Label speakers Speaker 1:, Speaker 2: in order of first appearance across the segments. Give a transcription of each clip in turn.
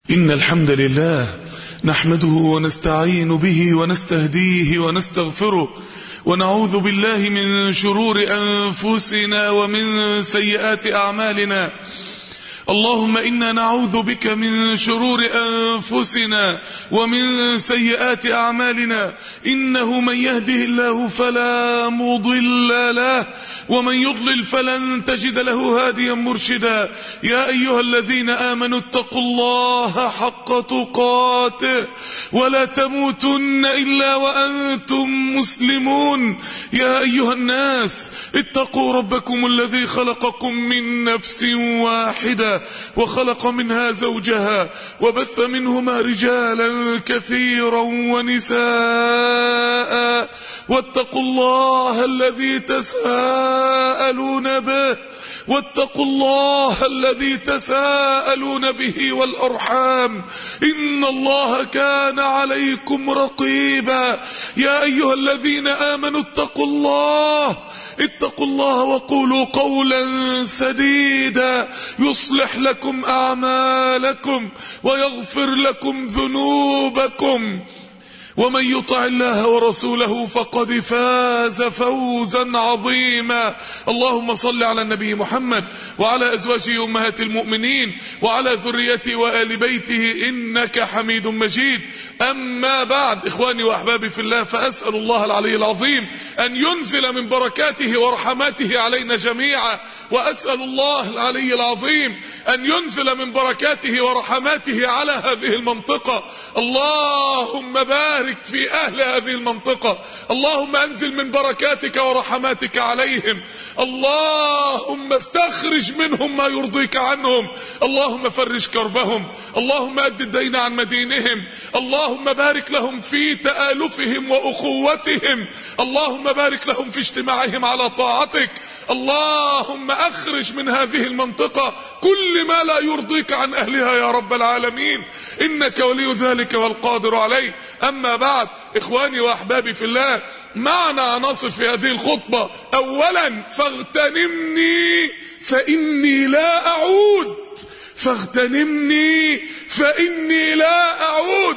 Speaker 1: إن الحمد لله نحمده ونستعين به ونستهديه ونستغفره ونعوذ بالله من شرور أنفسنا ومن سيئات أعمالنا اللهم إنا نعوذ بك من شرور أنفسنا ومن سيئات أعمالنا إنه من يهده الله فلا مضل له ومن يضلل فلن تجد له هاديا مرشدا يا أيها الذين آمنوا اتقوا الله حق تقاته ولا تموتن إلا وأنتم مسلمون يا أيها الناس اتقوا ربكم الذي خلقكم من نفس واحدة وخلق منها زوجها وبث منهما رجالا كثيرا ونساء واتقوا الله الذي تساءلون به واتقوا الله الذي تساءلون به والأرحام إن الله كان عليكم رقيبا يا أيها الذين آمنوا اتقوا الله اتقوا الله وقولوا قولا سديدا يصلح لكم أعمالكم ويغفر لكم ذنوبكم ومن يطع الله ورسوله فقد فاز فوزا عظيما اللهم صل على النبي محمد وعلى أزواجه أمهات المؤمنين وعلى ذريته وآل بيته إنك حميد مجيد أما بعد إخواني وأحبابي في الله فأسأل الله العلي العظيم أن ينزل من بركاته ورحماته علينا جميعا وأسأل الله العلي العظيم أن ينزل من بركاته ورحماته على هذه المنطقة اللهم بارك في أهل هذه المنطقة اللهم أنزل من بركاتك ورحماتك عليهم اللهم استخرج منهم ما يرضيك عنهم اللهم فرج كربهم اللهم أد الدين عن مدينهم اللهم بارك لهم في تآلفهم وأخوتهم اللهم بارك لهم في اجتماعهم على طاعتك اللهم أخرج من هذه المنطقة كل ما لا يرضيك عن أهلها يا رب العالمين إنك ولي ذلك والقادر عليه أما بعد إخواني وأحبابي في الله معنا عناصر في هذه الخطبة أولا فاغتنمني فإني لا أعود فاغتنمني فإني لا أعود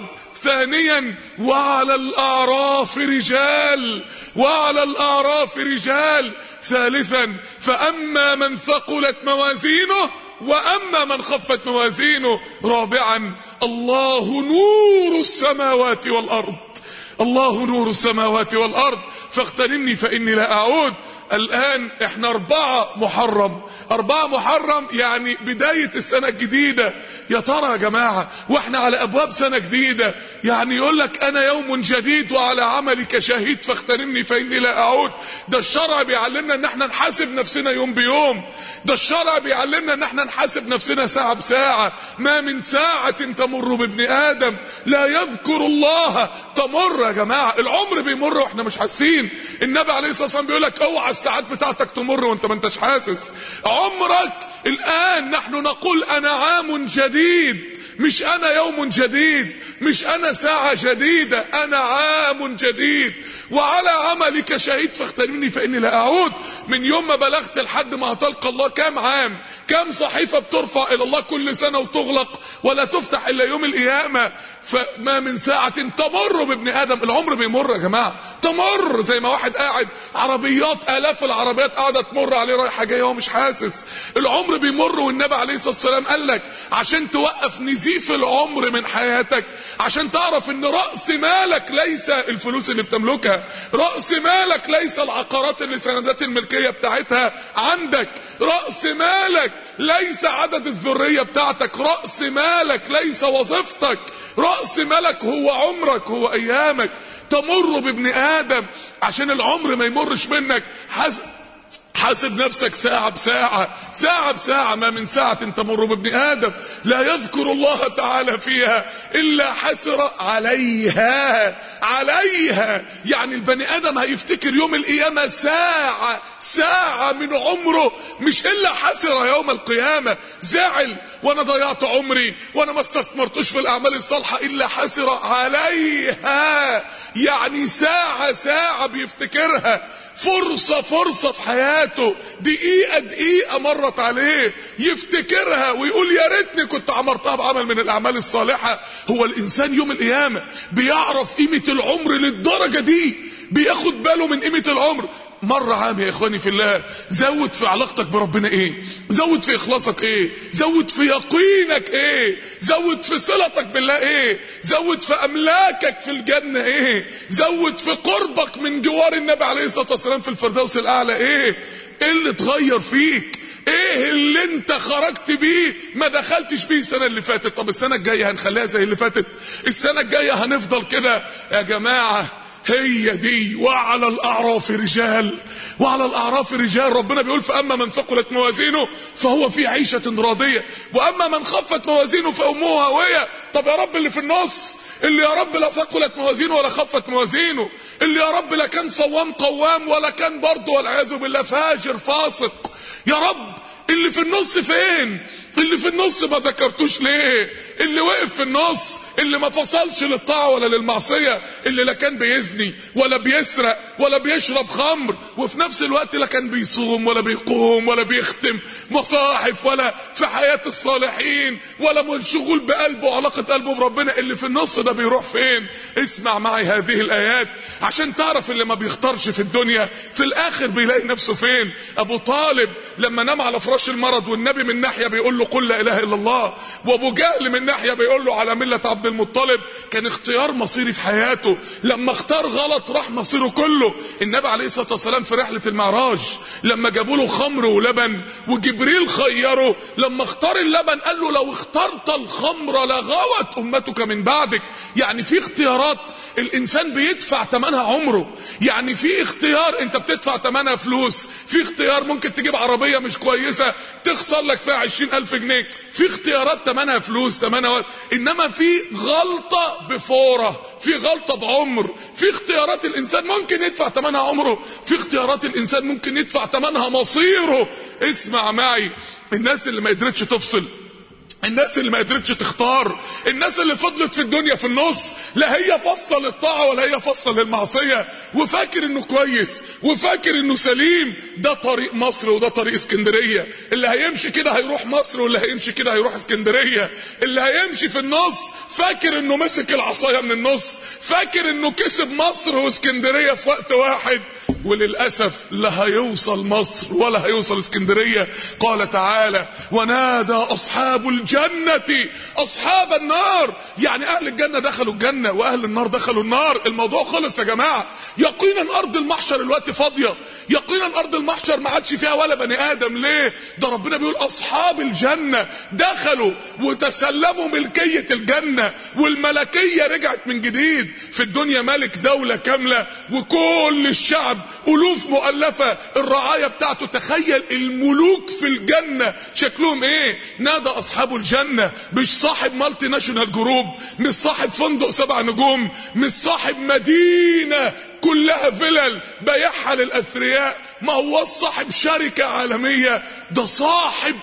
Speaker 1: ثانيا وعلى الأعراف رجال وعلى الأعراف رجال ثالثا فأما من ثقلت موازينه وأما من خفت موازينه رابعا الله نور السماوات والأرض الله نور السماوات والأرض فاغتنمني فإني لا أعود الآن احنا أربعة محرم أربعة محرم يعني بداية السنة الجديدة يا ترى يا جماعة واحنا على أبواب سنة جديدة يعني يقول لك أنا يوم جديد وعلى عملك شهيد فاغتنمني فإني لا أعود ده الشرع بيعلمنا ان احنا نحاسب نفسنا يوم بيوم ده الشرع بيعلمنا ان احنا نحاسب نفسنا ساعة بساعة ما من ساعة تمر بابن آدم لا يذكر الله تمر يا جماعة العمر بيمر واحنا مش حاسين النبي عليه الصلاة والسلام بيقول لك اوعى الساعات بتاعتك تمر وانت ما انتش حاسس عمرك الآن نحن نقول أنا عام جديد مش أنا يوم جديد مش أنا ساعة جديدة أنا عام جديد وعلى عملك شهيد فاغتنمني فإني لا أعود من يوم ما بلغت لحد ما هتلقى الله كام عام كام صحيفة بترفع إلى الله كل سنة وتغلق ولا تفتح إلا يوم القيامة فما من ساعة تمر بابن آدم العمر بيمر يا جماعة تمر زي ما واحد قاعد عربيات آلاف العربيات قاعدة تمر عليه رايحة جاية وهو مش حاسس العمر بيمر والنبي عليه الصلاة والسلام قال لك عشان توقف نزيف العمر من حياتك عشان تعرف ان رأس مالك ليس الفلوس اللي بتملكها رأس مالك ليس العقارات اللي سندات الملكية بتاعتها عندك رأس مالك ليس عدد الذرية بتاعتك رأس مالك ليس وظيفتك رأس مالك هو عمرك هو أيامك تمر بابن آدم عشان العمر ما يمرش منك حسب حاسب نفسك ساعة بساعة ساعة بساعة ما من ساعة تمر بابن آدم لا يذكر الله تعالى فيها إلا حسر عليها عليها يعني البني آدم هيفتكر يوم القيامة ساعة ساعة من عمره مش إلا حسر يوم القيامة زعل وأنا ضيعت عمري وأنا ما استثمرتوش في الأعمال الصالحة إلا حسر عليها يعني ساعة ساعة بيفتكرها فرصة فرصة في حياته دقيقة دقيقة مرت عليه يفتكرها ويقول يا ريتني كنت عمرتها بعمل من الأعمال الصالحة هو الإنسان يوم القيامة بيعرف قيمة العمر للدرجة دي بياخد باله من قيمة العمر مرة عام يا اخواني في الله زود في علاقتك بربنا ايه زود في اخلاصك ايه زود في يقينك ايه زود في صلتك بالله ايه زود في املاكك في الجنة ايه زود في قربك من جوار النبي عليه الصلاة والسلام في الفردوس الاعلى ايه ايه اللي اتغير فيك ايه اللي انت خرجت بيه ما دخلتش بيه السنة اللي فاتت طب السنة الجاية هنخليها زي اللي فاتت السنة الجاية هنفضل كده يا جماعة هي دي وعلى الاعراف رجال وعلى الاعراف رجال ربنا بيقول فاما من ثقلت موازينه فهو في عيشه راضيه واما من خفت موازينه فامه هاويه طب يا رب اللي في النص اللي يا رب لا ثقلت موازينه ولا خفت موازينه اللي يا رب لا كان صوام قوام ولا كان برضه والعياذ بالله فاجر فاسق يا رب اللي في النص فين اللي في النص ما ذكرتوش ليه اللي وقف في النص اللي ما فصلش للطاعة ولا للمعصية اللي لا كان بيزني ولا بيسرق ولا بيشرب خمر وفي نفس الوقت لا كان بيصوم ولا بيقوم ولا بيختم مصاحف ولا في حياة الصالحين ولا منشغول بقلبه وعلاقة قلبه بربنا اللي في النص ده بيروح فين اسمع معي هذه الآيات عشان تعرف اللي ما بيختارش في الدنيا في الآخر بيلاقي نفسه فين أبو طالب لما نام على فراش المرض والنبي من ناحية بيقول له قل لا إله إلا الله وأبو جهل من ناحية بيقول له على ملة عبد المطلب كان اختيار مصيري في حياته لما اختار غلط راح مصيره كله النبي عليه الصلاة والسلام في رحلة المعراج لما جابوا له خمر ولبن وجبريل خيره لما اختار اللبن قال له لو اخترت الخمر لغوت أمتك من بعدك يعني في اختيارات الانسان بيدفع ثمنها عمره يعني في اختيار انت بتدفع ثمنها فلوس في اختيار ممكن تجيب عربية مش كويسة تخسر لك فيها عشرين الف جنيه في اختيارات ثمنها فلوس ثمنها وقت انما في غلطة بفورة في غلطة بعمر في اختيارات الانسان ممكن يدفع ثمنها عمره في اختيارات الانسان ممكن يدفع ثمنها مصيره اسمع معي الناس اللي ما قدرتش تفصل الناس اللي ما قدرتش تختار الناس اللي فضلت في الدنيا في النص لا هي فاصله للطاعه ولا هي فاصله للمعصيه وفاكر انه كويس وفاكر انه سليم ده طريق مصر وده طريق اسكندريه اللي هيمشي كده هيروح مصر واللي هيمشي كده هيروح اسكندريه اللي هيمشي في النص فاكر انه مسك العصايه من النص فاكر انه كسب مصر واسكندريه في وقت واحد وللأسف لا هيوصل مصر ولا هيوصل اسكندرية قال تعالى ونادى أصحاب الجنة أصحاب النار يعني أهل الجنة دخلوا الجنة وأهل النار دخلوا النار الموضوع خلص يا جماعة يقينا أرض المحشر الوقت فاضية يقينا أرض المحشر ما عادش فيها ولا بني آدم ليه ده ربنا بيقول أصحاب الجنة دخلوا وتسلموا ملكية الجنة والملكية رجعت من جديد في الدنيا ملك دولة كاملة وكل الشعب ألوف مؤلفة الرعاية بتاعته تخيل الملوك في الجنة شكلهم ايه نادى أصحاب الجنة مش صاحب مالتي ناشونال جروب مش صاحب فندق سبع نجوم مش صاحب مدينة كلها فلل بيعها للأثرياء ما هو صاحب شركة عالمية ده صاحب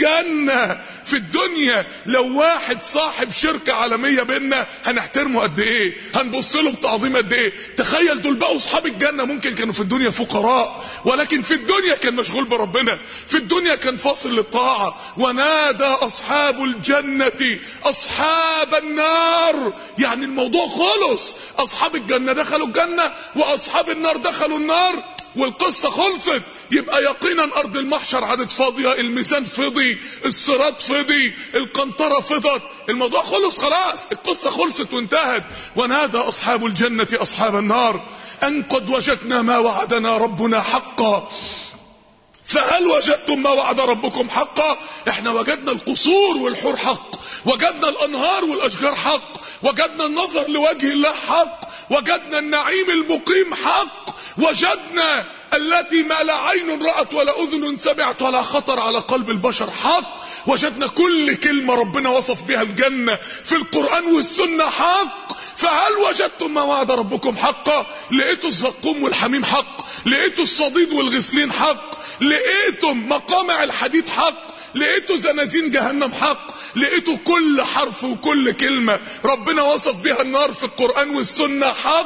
Speaker 1: الجنة في الدنيا لو واحد صاحب شركة عالمية بينا هنحترمه قد ايه هنبص له بتعظيم قد ايه تخيل دول بقوا اصحاب الجنة ممكن كانوا في الدنيا فقراء ولكن في الدنيا كان مشغول بربنا في الدنيا كان فاصل للطاعة ونادى اصحاب الجنة اصحاب النار يعني الموضوع خلص اصحاب الجنة دخلوا الجنة واصحاب النار دخلوا النار والقصة خلصت يبقى يقينا ارض المحشر عادت فاضية الميزان فضي الصراط فضي القنطرة فضت الموضوع خلص خلاص القصة خلصت وانتهت ونادى اصحاب الجنة اصحاب النار ان قد وجدنا ما وعدنا ربنا حقا فهل وجدتم ما وعد ربكم حقا احنا وجدنا القصور والحور حق وجدنا الانهار والاشجار حق وجدنا النظر لوجه الله حق وجدنا النعيم المقيم حق وجدنا التي ما لا عين رأت ولا أذن سمعت ولا خطر على قلب البشر حق وجدنا كل كلمة ربنا وصف بها الجنة في القرآن والسنة حق فهل وجدتم ما وعد ربكم حقا لقيتوا الزقوم والحميم حق لقيتوا الصديد والغسلين حق لقيتم مقامع الحديد حق لقيتوا زنازين جهنم حق لقيتوا كل حرف وكل كلمة ربنا وصف بها النار في القرآن والسنة حق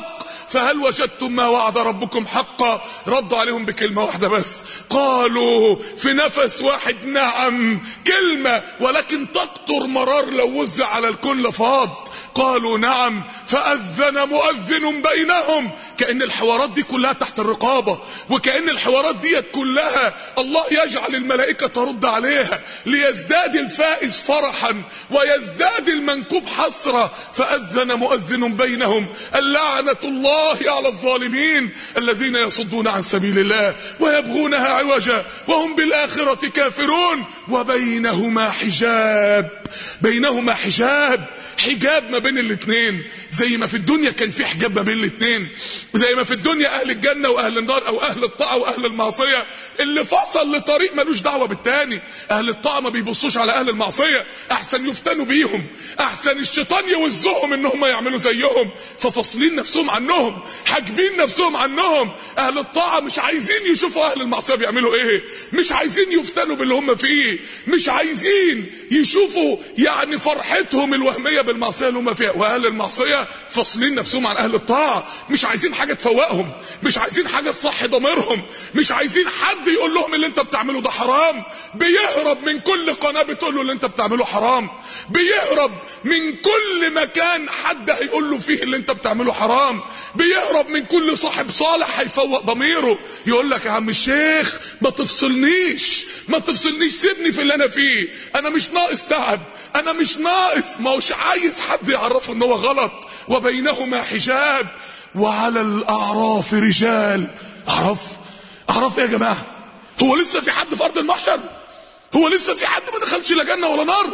Speaker 1: فهل وجدتم ما وعد ربكم حقا ردوا عليهم بكلمة واحدة بس قالوا في نفس واحد نعم كلمة ولكن تقطر مرار لو وزع على الكل لفاض قالوا نعم فأذن مؤذن بينهم كأن الحوارات دي كلها تحت الرقابة وكأن الحوارات دي كلها الله يجعل الملائكة ترد عليها ليزداد الفائز فرحا ويزداد المنكوب حسرة فأذن مؤذن بينهم اللعنة الله على الظالمين الذين يصدون عن سبيل الله ويبغونها عوجا وهم بالآخرة كافرون وبينهما حجاب بينهما حجاب حجاب ما بين الاثنين زي ما في الدنيا كان في حجاب ما بين الاثنين زي ما في الدنيا اهل الجنه واهل النار او اهل الطاعه واهل المعصيه اللي فصل لطريق ملوش دعوه بالتاني اهل الطاعه ما بيبصوش على اهل المعصيه احسن يفتنوا بيهم احسن الشيطان يوزهم ان هم يعملوا زيهم ففاصلين نفسهم عنهم حاجبين نفسهم عنهم اهل الطاعه مش عايزين يشوفوا اهل المعصيه بيعملوا ايه مش عايزين يفتنوا باللي هم فيه مش عايزين يشوفوا يعني فرحتهم الوهميه بالمعصيه اللي هم فيها واهل المعصيه فاصلين نفسهم عن اهل الطاعه مش عايزين حاجه تفوقهم مش عايزين حاجه تصحي ضميرهم مش عايزين حد يقول لهم اللي انت بتعمله ده حرام بيهرب من كل قناه بتقول له اللي انت بتعمله حرام بيهرب من كل مكان حد هيقول له فيه اللي انت بتعمله حرام بيهرب من كل صاحب صالح هيفوق ضميره يقول لك يا عم الشيخ ما تفصلنيش ما تفصلنيش سيبني في اللي انا فيه انا مش ناقص تعب انا مش ناقص ما هوش عايز حد يعرفه ان هو غلط وبينهما حجاب وعلى الاعراف رجال اعراف اعراف ايه يا جماعه هو لسه في حد في ارض المحشر هو لسه في حد ما دخلش لا جنه ولا نار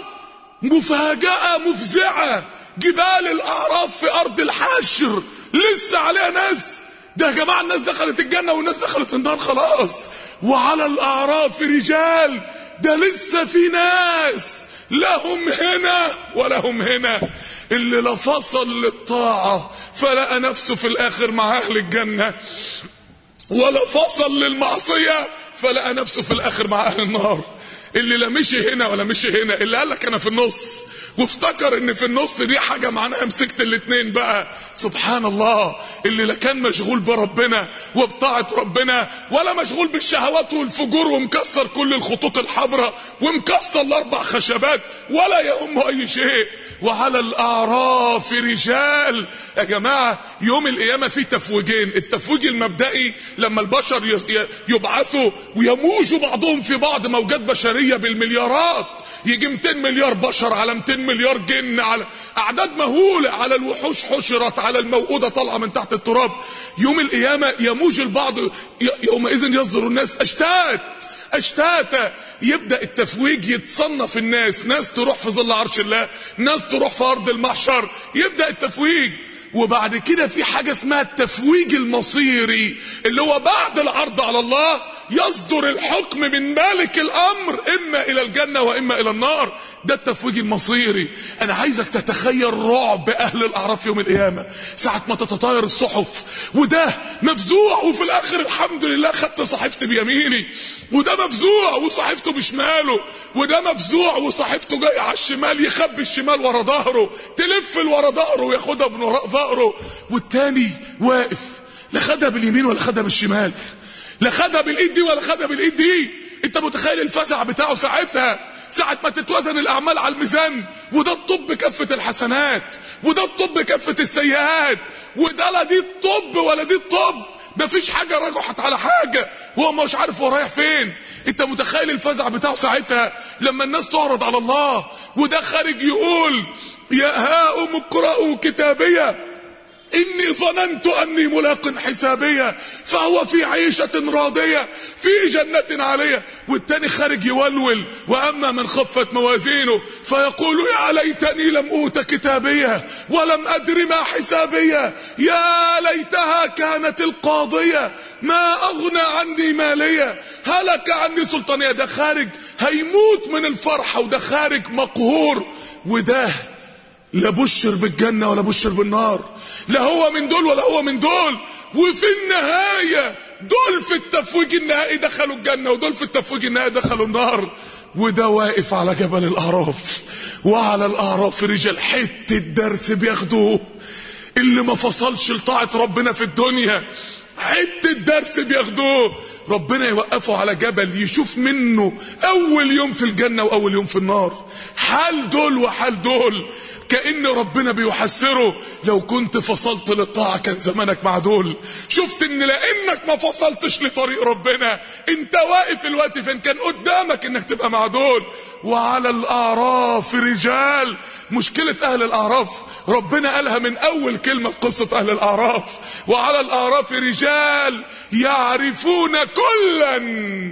Speaker 1: مفاجاه مفزعه جبال الاعراف في ارض الحشر لسه عليها ناس ده يا جماعه الناس دخلت الجنه والناس دخلت النار خلاص وعلى الاعراف رجال ده لسه في ناس لهم هنا ولهم هنا اللي لا فصل للطاعة فلقى نفسه في الآخر مع أهل الجنة ولا فصل للمعصية فلقى نفسه في الآخر مع أهل النار اللي لا مشي هنا ولا مشي هنا اللي قال لك انا في النص وافتكر ان في النص دي حاجه معناها مسكت الاتنين بقى سبحان الله اللي لا كان مشغول بربنا وبطاعه ربنا ولا مشغول بالشهوات والفجور ومكسر كل الخطوط الحمراء ومكسر الاربع خشبات ولا يهمه اي شيء وعلى الاعراف رجال يا جماعه يوم القيامه في تفويجين التفويج المبدئي لما البشر يبعثوا ويموجوا بعضهم في بعض موجات بشريه البشريه بالمليارات يجي 200 مليار بشر على 200 مليار جن على اعداد مهوله على الوحوش حشرت على الموءوده طالعه من تحت التراب يوم القيامه يموج البعض يومئذ يصدر الناس اشتات اشتاتا يبدا التفويج يتصنف الناس ناس تروح في ظل عرش الله ناس تروح في ارض المحشر يبدا التفويج وبعد كده في حاجة اسمها التفويج المصيري اللي هو بعد العرض على الله يصدر الحكم من مالك الامر اما الى الجنة واما الى النار ده التفويج المصيري انا عايزك تتخيل رعب اهل الاعراف يوم القيامة ساعة ما تتطاير الصحف وده مفزوع وفي الاخر الحمد لله خدت صحيفتي بيميني وده مفزوع وصحيفته بشماله وده مفزوع وصحيفته جاي على الشمال يخبي الشمال ورا ظهره تلف ورا ظهره وياخدها من وراء ظهره والتاني واقف لا خدها باليمين ولا خدها بالشمال لا خدها بالايد دي ولا خدها بالايد دي انت متخيل الفزع بتاعه ساعتها ساعة ما تتوزن الأعمال على الميزان وده الطب كفة الحسنات وده الطب كفة السيئات وده لا دي الطب ولا دي الطب مفيش حاجة رجحت على حاجة هو مش عارف هو رايح فين انت متخيل الفزع بتاعه ساعتها لما الناس تعرض على الله وده خارج يقول يا هاؤم اقرأوا كتابيه إني ظننت أني ملاق حسابية فهو في عيشة راضية في جنة عالية والتاني خارج يولول وأما من خفت موازينه فيقول يا ليتني لم أوت كتابية ولم أدر ما حسابية يا ليتها كانت القاضية ما أغنى عني مالية هلك عني سلطانية ده خارج هيموت من الفرحة وده خارج مقهور وده لا بشر بالجنة ولا بشر بالنار لا هو من دول ولا هو من دول وفي النهاية دول في التفويج النهائي دخلوا الجنة ودول في التفويج النهائي دخلوا النار وده واقف على جبل الأعراف وعلى الأعراف رجال حتة درس بياخدوه اللي ما فصلش لطاعة ربنا في الدنيا حتة درس بياخدوه ربنا يوقفه على جبل يشوف منه اول يوم في الجنة واول يوم في النار حال دول وحال دول كأن ربنا بيحسره لو كنت فصلت للطاعة كان زمانك مع دول شفت ان لانك ما فصلتش لطريق ربنا انت واقف الوقت فين كان قدامك انك تبقى مع دول وعلى الاعراف رجال مشكلة اهل الاعراف ربنا قالها من اول كلمة في قصة اهل الاعراف وعلى الاعراف رجال يعرفون كلا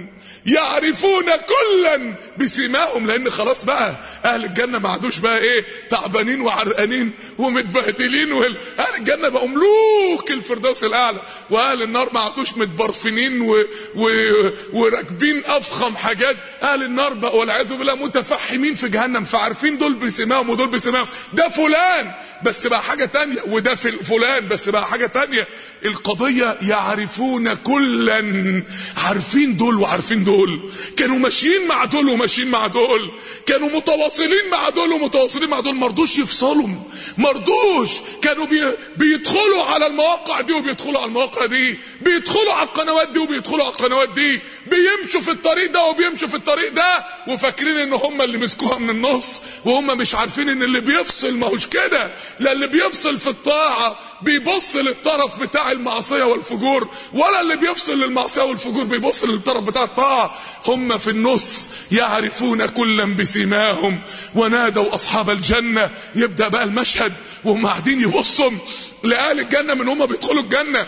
Speaker 1: يعرفون كلا بسماهم لان خلاص بقى اهل الجنه ما عادوش بقى ايه تعبانين وعرقانين ومتبهدلين وال... اهل الجنه بقوا ملوك الفردوس الاعلى واهل النار ما عادوش متبرفنين و... و... وراكبين افخم حاجات اهل النار بقوا والعياذ بالله متفحمين في جهنم فعارفين دول بسماهم ودول بسماهم ده فلان بس بقى حاجه تانية وده في فلان بس بقى حاجه تانية القضيه يعرفون كلا عارفين دول وعارفين دول كانوا ماشيين مع دول وماشيين مع دول كانوا متواصلين مع دول ومتواصلين مع دول مرضوش يفصلوا مرضوش كانوا بي... بيدخلوا على المواقع دي وبيدخلوا على المواقع دي بيدخلوا على القنوات دي وبيدخلوا على القنوات دي بيمشوا في الطريق ده وبيمشوا في الطريق ده وفاكرين ان هم اللي مسكوها من النص وهم مش عارفين ان اللي بيفصل ما هوش كده لا اللي بيفصل في الطاعه بيبص للطرف بتاع المعصيه والفجور ولا اللي بيفصل للمعصيه والفجور بيبص للطرف بتاع الطاعه هم في النص يعرفون كلا بسيماهم ونادوا اصحاب الجنه يبدا بقى المشهد وهم قاعدين يبصوا لاهل الجنه من هم بيدخلوا الجنه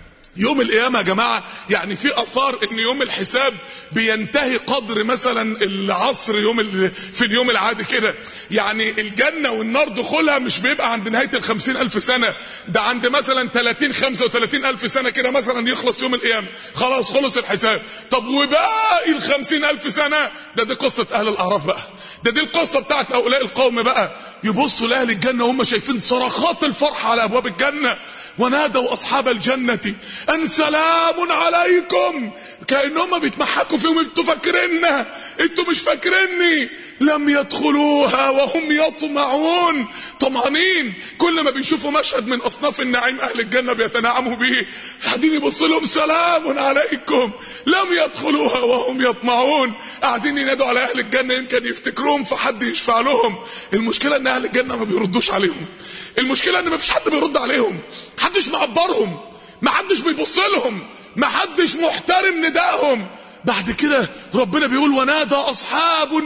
Speaker 1: يوم القيامة يا جماعة يعني في أثار إن يوم الحساب بينتهي قدر مثلا العصر يوم ال... في اليوم العادي كده يعني الجنة والنار دخولها مش بيبقى عند نهاية الخمسين ألف سنة ده عند مثلا تلاتين خمسة وتلاتين ألف سنة كده مثلا يخلص يوم القيامة خلاص خلص الحساب طب وباقي الخمسين ألف سنة ده دي قصة أهل الأعراف بقى ده دي القصة بتاعت هؤلاء القوم بقى يبصوا لأهل الجنة وهم شايفين صرخات الفرحة على أبواب الجنة ونادوا أصحاب الجنة أن سلام عليكم كأنهم بيتمحكوا فيهم انتوا فاكريننا انتوا مش فاكريني لم يدخلوها وهم يطمعون طمعانين كل ما بيشوفوا مشهد من أصناف النعيم أهل الجنة بيتنعموا به قاعدين يبصوا لهم سلام عليكم لم يدخلوها وهم يطمعون قاعدين ينادوا على أهل الجنة يمكن يفتكروهم فحد يشفع لهم المشكلة ان أهل الجنة ما بيردوش عليهم المشكلة ان ما فيش حد بيرد عليهم محدش معبرهم محدش بيبص لهم محدش محترم ندائهم بعد كده ربنا بيقول ونادى اصحاب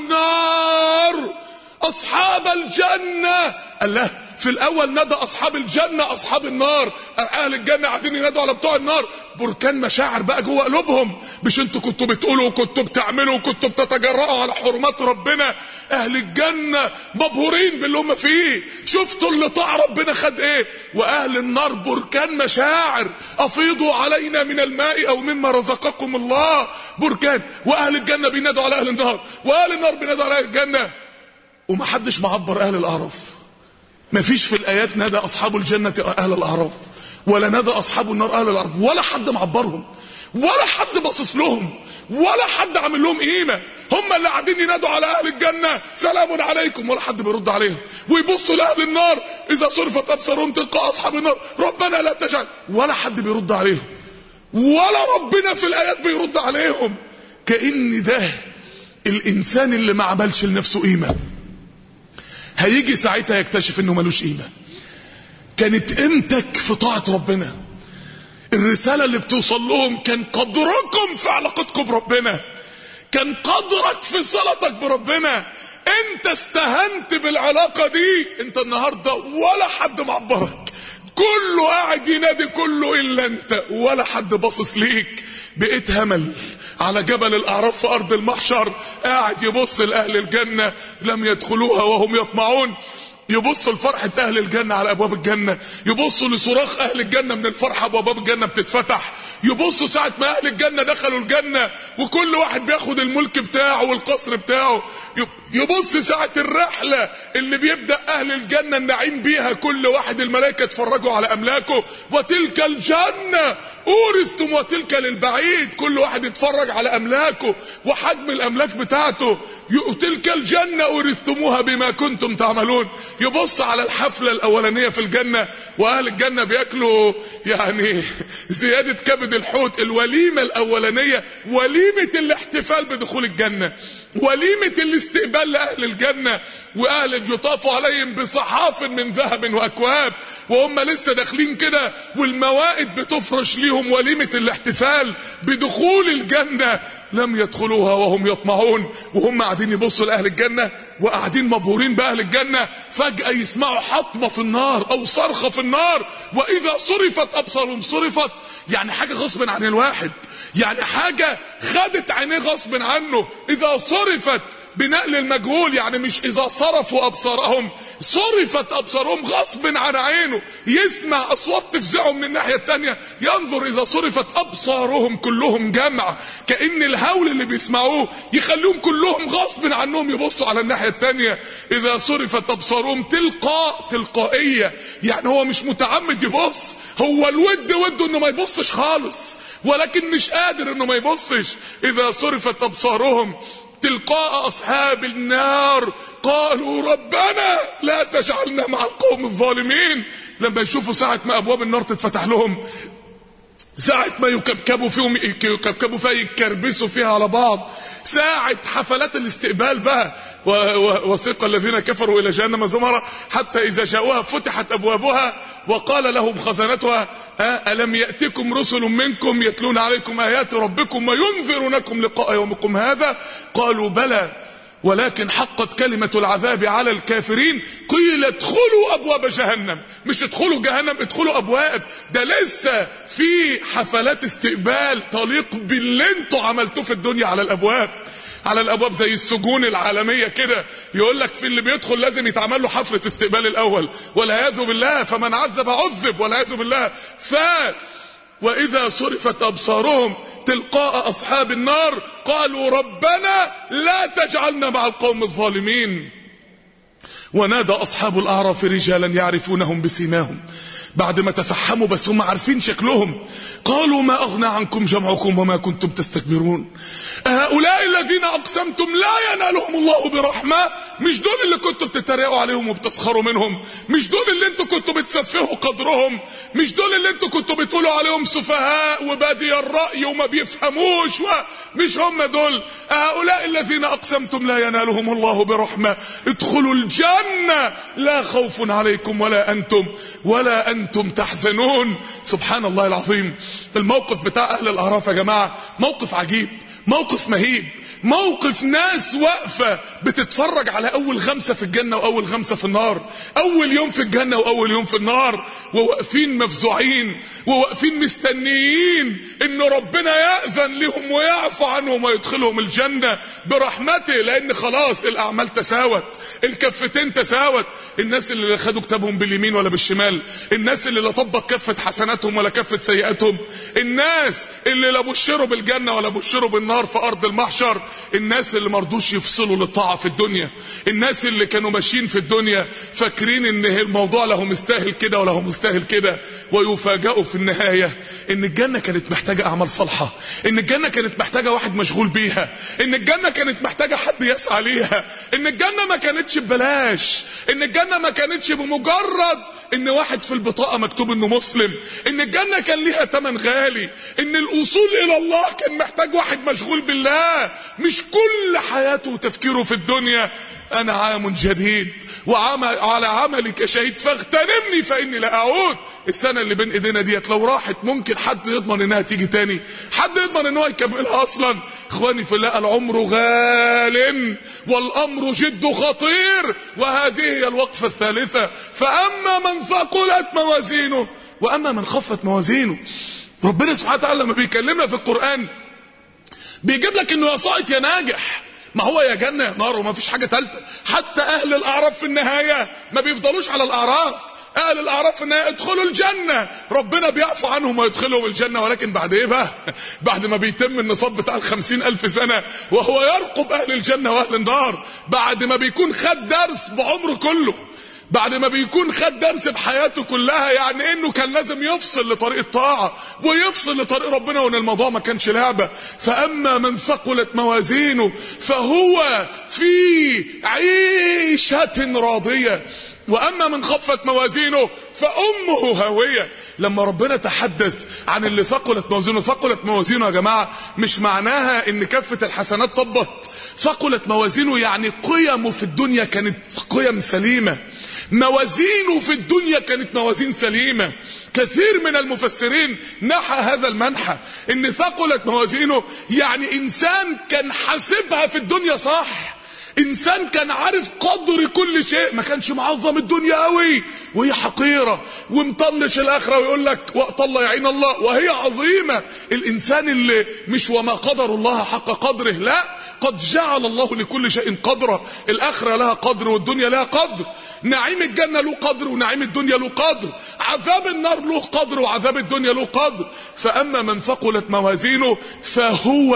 Speaker 1: النار اصحاب الجنة الله في الاول نادى اصحاب الجنة اصحاب النار اهل الجنة قاعدين ينادوا على بتوع النار بركان مشاعر بقى جوه قلوبهم مش انتوا كنتوا بتقولوا وكنتوا بتعملوا وكنتوا بتتجرأوا على حرمات ربنا اهل الجنة مبهورين باللي هم فيه شفتوا اللي طاع ربنا خد ايه واهل النار بركان مشاعر افيضوا علينا من الماء او مما رزقكم الله بركان واهل الجنة بينادوا على اهل النار واهل النار بينادوا على اهل الجنة ومحدش معبر اهل الاعراف مفيش في الايات نادى اصحاب الجنة اهل الاعراف ولا نادى اصحاب النار اهل الاعراف ولا حد معبرهم ولا حد باصص لهم ولا حد عامل لهم قيمه هم اللي قاعدين ينادوا على اهل الجنه سلام عليكم ولا حد بيرد عليهم ويبصوا لاهل النار اذا صرفت ابصارهم تلقاء اصحاب النار ربنا لا تجعل ولا حد بيرد عليهم ولا ربنا في الايات بيرد عليهم كان ده الانسان اللي ما عملش لنفسه قيمه هيجي ساعتها يكتشف انه ملوش قيمه كانت قيمتك في طاعه ربنا الرساله اللي بتوصل لهم كان قدركم في علاقتكم بربنا كان قدرك في صلتك بربنا انت استهنت بالعلاقه دي انت النهارده ولا حد معبرك كله قاعد ينادي كله الا انت ولا حد باصص ليك بقيت همل على جبل الاعراف في ارض المحشر قاعد يبص لاهل الجنه لم يدخلوها وهم يطمعون يبصوا لفرحة أهل الجنة على أبواب الجنة يبصوا لصراخ أهل الجنة من الفرحة وأبواب الجنة بتتفتح يبصوا ساعة ما اهل الجنة دخلوا الجنة وكل واحد بياخد الملك بتاعه والقصر بتاعه يبص ساعة الرحلة اللي بيبدأ اهل الجنة النعيم بيها كل واحد الملائكة يتفرجوا على املاكه وتلك الجنة اورثتم وتلك للبعيد كل واحد يتفرج على املاكه وحجم الاملاك بتاعته تلك الجنة اورثتموها بما كنتم تعملون يبص على الحفلة الاولانية في الجنة واهل الجنة بياكلوا يعني زيادة كبد الحوت الوليمة الاولانية وليمة الاحتفال بدخول الجنة وليمة الاستقبال لأهل الجنة وأهل يطافوا عليهم بصحاف من ذهب وأكواب وهم لسه داخلين كده والموائد بتفرش ليهم وليمة الاحتفال بدخول الجنة لم يدخلوها وهم يطمعون وهم قاعدين يبصوا لأهل الجنة وقاعدين مبهورين بأهل الجنة فجأة يسمعوا حطمة في النار أو صرخة في النار وإذا صرفت أبصارهم صرفت يعني حاجة غصب عن الواحد يعني حاجة خدت عينيه غصب عنه إذا صرفت بنقل المجهول يعني مش إذا صرفوا أبصارهم صرفت أبصارهم غصب عن عينه يسمع أصوات تفزعه من الناحية التانية ينظر إذا صرفت أبصارهم كلهم جمع كأن الهول اللي بيسمعوه يخليهم كلهم غصب عنهم يبصوا على الناحية التانية إذا صرفت أبصارهم تلقاء تلقائية يعني هو مش متعمد يبص هو الود وده إنه ما يبصش خالص ولكن مش قادر إنه ما يبصش إذا صرفت أبصارهم تلقاء أصحاب النار قالوا ربنا لا تجعلنا مع القوم الظالمين لما يشوفوا ساعة ما أبواب النار تتفتح لهم ساعة ما يكبكبوا فيهم يكبكبوا فيها يكربسوا فيها على بعض ساعة حفلات الاستقبال بقى وسيق الذين كفروا إلى جهنم زمرا حتى إذا جاءوها فتحت أبوابها وقال لهم خزنتها ألم يأتكم رسل منكم يتلون عليكم آيات ربكم وينذرونكم لقاء يومكم هذا قالوا بلى ولكن حقت كلمة العذاب على الكافرين قيل ادخلوا أبواب جهنم مش ادخلوا جهنم ادخلوا أبواب ده لسه في حفلات استقبال تليق باللي انتوا عملتوه في الدنيا على الأبواب على الابواب زي السجون العالميه كده يقول لك في اللي بيدخل لازم يتعمل له حفله استقبال الاول والعياذ بالله فمن عذب عذب والعياذ بالله ف واذا صرفت ابصارهم تلقاء اصحاب النار قالوا ربنا لا تجعلنا مع القوم الظالمين ونادى اصحاب الاعراف رجالا يعرفونهم بسيماهم بعد ما تفحموا بس هم عارفين شكلهم قالوا ما أغنى عنكم جمعكم وما كنتم تستكبرون هؤلاء الذين أقسمتم لا ينالهم الله برحمة مش دول اللي كنتوا بتتريقوا عليهم وبتسخروا منهم مش دول اللي انتوا كنتوا بتسفهوا قدرهم مش دول اللي انتوا كنتوا بتقولوا عليهم سفهاء وبادي الرأي وما بيفهموش مش هم دول هؤلاء الذين أقسمتم لا ينالهم الله برحمة ادخلوا الجنة لا خوف عليكم ولا أنتم ولا أنتم تحزنون سبحان الله العظيم الموقف بتاع أهل الأعراف يا جماعة موقف عجيب موقف مهيب موقف ناس واقفة بتتفرج على أول خمسة في الجنة وأول خمسة في النار أول يوم في الجنة وأول يوم في النار وواقفين مفزوعين وواقفين مستنيين إن ربنا يأذن لهم ويعفو عنهم ويدخلهم الجنة برحمته لأن خلاص الأعمال تساوت الكفتين تساوت الناس اللي لا خدوا كتابهم باليمين ولا بالشمال الناس اللي لا طبق كفة حسناتهم ولا كفة سيئاتهم الناس اللي لا بشروا بالجنة ولا بشروا بالنار في أرض المحشر الناس اللي مرضوش يفصلوا للطاعة في الدنيا الناس اللي كانوا ماشيين في الدنيا فاكرين ان الموضوع له مستاهل كده وله مستاهل كده ويفاجئوا في النهاية ان الجنة كانت محتاجة اعمال صالحة ان الجنة كانت محتاجة واحد مشغول بيها ان الجنة كانت محتاجة حد يسعى ليها ان الجنة ما كانتش ببلاش ان الجنة ما كانتش بمجرد ان واحد في البطاقة مكتوب انه مسلم ان الجنة كان ليها تمن غالي ان الوصول الى الله كان محتاج واحد مشغول بالله مش كل حياته وتفكيره في الدنيا انا عام جديد وعمل على عملك شهيد فاغتنمني فاني لا اعود السنة اللي بين ايدينا ديت لو راحت ممكن حد يضمن انها تيجي تاني حد يضمن ان هو يكملها اصلا اخواني في الله العمر غال والامر جد خطير وهذه هي الوقفة الثالثة فاما من ثقلت موازينه واما من خفت موازينه ربنا سبحانه وتعالى لما بيكلمنا في القرآن بيجيب لك انه يا ساقط يا ناجح ما هو يا جنة يا نار وما فيش حاجة تالتة حتى أهل الأعراف في النهاية ما بيفضلوش على الأعراف أهل الأعراف في النهاية ادخلوا الجنة ربنا بيعفو عنهم ويدخلهم الجنة ولكن بعد إيه بقى بعد ما بيتم النصاب بتاع الخمسين ألف سنة وهو يرقب أهل الجنة وأهل النار بعد ما بيكون خد درس بعمره كله بعد ما بيكون خد درس بحياته كلها يعني انه كان لازم يفصل لطريق الطاعة ويفصل لطريق ربنا وان الموضوع ما كانش لعبة فاما من ثقلت موازينه فهو في عيشة راضية واما من خفت موازينه فامه هاويه لما ربنا تحدث عن اللي ثقلت موازينه ثقلت موازينه يا جماعه مش معناها ان كفه الحسنات طبت ثقلت موازينه يعني قيمه في الدنيا كانت قيم سليمه موازينه في الدنيا كانت موازين سليمه كثير من المفسرين نحى هذا المنحى ان ثقلت موازينه يعني انسان كان حاسبها في الدنيا صح انسان كان عارف قدر كل شيء ما كانش معظم الدنيا قوي وهي حقيرة ومطنش الاخرة ويقول لك وقت الله يعين الله وهي عظيمة الانسان اللي مش وما قدر الله حق قدره لا قد جعل الله لكل شيء قدره الاخرة لها قدر والدنيا لها قدر نعيم الجنة له قدر ونعيم الدنيا له قدر عذاب النار له قدر وعذاب الدنيا له قدر فاما من ثقلت موازينه فهو